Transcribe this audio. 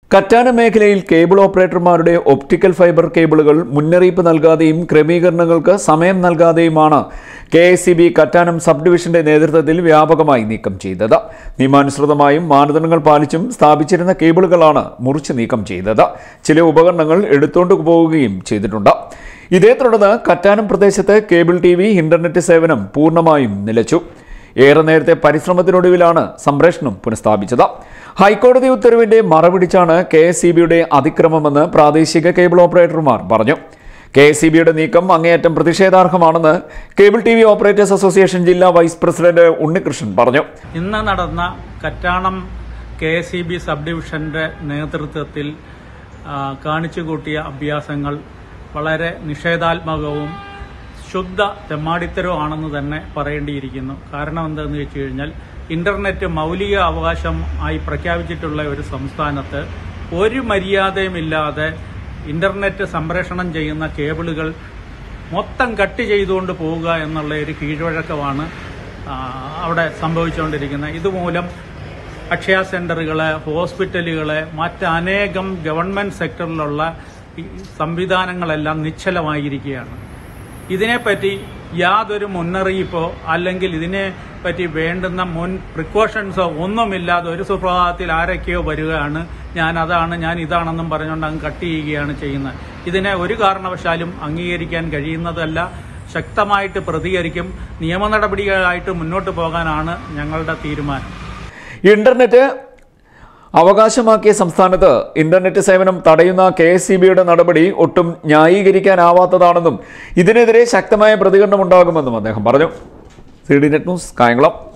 കറ്റാന മേഖലയിൽ കേബിൾ ഓപ്പറേറ്റർമാരുടെ optical fibre കേബിളുകൾ മുന്നറിയിപ്പ് നൽകാതെയും ക്രമീകരണങ്ങൾക്ക് സമയം നൽകാതെയുമാണ് K S C B Kattanam sub ഡിവിഷന്റെ നേതൃത്വത്തിൽ വ്യാപകമായി നീക്കം ചെയ്തത് നിയമാനുസൃതമായും മാനദണ്ഡങ്ങൾ പാലിച്ചും സ്ഥാപിച്ചിരുന്ന കേബിളുകളാണ് മുറിച്ച് നീക്കം ചെയ്തത് ചില ഉപകരണങ്ങൾ എടുത്തുകൊണ്ട് പോവുകയും ചെയ്തിട്ടുണ്ട് ഇതേ തുടർന്ന് കറ്റാനം പ്രദേശത്ത് കേബിൾ ടി വി ഇന്റർനെറ്റ് സേവനം പൂർണ്ണമായും നിലച്ചു ഏറെ നേരത്തെ പരിശ്രമത്തിനൊടുവിലാണ് സംപ്രേഷണം പുനഃസ്ഥാപിച്ചത് ഹൈക്കോടതി ഉത്തരവിന്റെ മറപിടിച്ചാണ് കെ എസ് സി ബിയുടെ അതിക്രമമെന്ന് പ്രാദേശിക കേബിൾ ഓപ്പറേറ്റർമാർ പറഞ്ഞു കെ എസ് സി ബിയുടെ നീക്കം അങ്ങേയറ്റം പ്രതിഷേധാർഹമാണെന്ന് cable T V operators association ജില്ലാ വൈസ് പ്രസിഡന്റ് ഉണ്ണികൃഷ്ണൻ പറഞ്ഞു ഇന്ന് നടന്ന Kattanam K S E B sub ഡിവിഷന്റെ നേതൃത്വത്തിൽ ആ, കാണിച്ചുകൂട്ടിയ അഭ്യാസങ്ങൾ വളരെ നിഷേധാത്മകവും ശുദ്ധ തെമ്മാടിത്തരവുമാണെന്ന് തന്നെ പറയേണ്ടിയിരിക്കുന്നു കാരണം എന്താണെന്ന് വെച്ച് കഴിഞ്ഞാൽ ഇന്റർനെറ്റ് മൗലിക അവകാശം ആയി പ്രഖ്യാപിച്ചിട്ടുള്ള ഒരു സംസ്ഥാനത്ത് ഒരു മര്യാദയുമില്ലാതെ ഇന്റർനെറ്റ് സംപ്രേഷണം ചെയ്യുന്ന കേബിളുകൾ മൊത്തം കട്ട് ചെയ്തുകൊണ്ട് പോവുക എന്നുള്ള ഒരു കീഴ്വഴക്കമാണ് ആ, അവിടെ സംഭവിച്ചുകൊണ്ടിരിക്കുന്നത് ഇതുമൂലം അക്ഷയ സെന്ററുകള് ഹോസ്പിറ്റലുകള് മറ്റനേകം ഗവൺമെന്റ് സെക്ടറിലുള്ള ഈ സംവിധാനങ്ങളെല്ലാം നിശ്ചലമായിരിക്കുകയാണ് ഇതിനെപ്പറ്റി യാതൊരു മുന്നറിയിപ്പോ അല്ലെങ്കിൽ ഇതിനെ പറ്റി വേണ്ടുന്ന മുൻ പ്രിക്കോഷൻസോ ഒന്നുമില്ലാതെ ഒരു സുപ്രഭാതത്തിൽ ആരൊക്കെയോ വരികയാണ് ഞാൻ അതാണ് ഞാൻ ഇതാണെന്നും പറഞ്ഞുകൊണ്ട് അങ്ങ് കട്ട് ചെയ്യുകയാണ് ചെയ്യുന്നത് ഇതിനെ ഒരു കാരണവശാലും അംഗീകരിക്കാൻ കഴിയുന്നതല്ല ശക്തമായിട്ട് പ്രതികരിക്കും നിയമ നടപടികളായിട്ട് മുന്നോട്ട് പോകാനാണ് ഞങ്ങളുടെ തീരുമാനം ഇന്റർനെറ്റ് അവകാശമാക്കിയ സംസ്ഥാനത്ത് ഇന്റർനെറ്റ് സേവനം തടയുന്ന കെ എസ് സി ബിയുടെ നടപടി ഒട്ടും ന്യായീകരിക്കാനാവാത്തതാണെന്നും ഇതിനെതിരെ ശക്തമായ പ്രതികരണമുണ്ടാകുമെന്നും അദ്ദേഹം പറഞ്ഞു C D net news Kayamkulam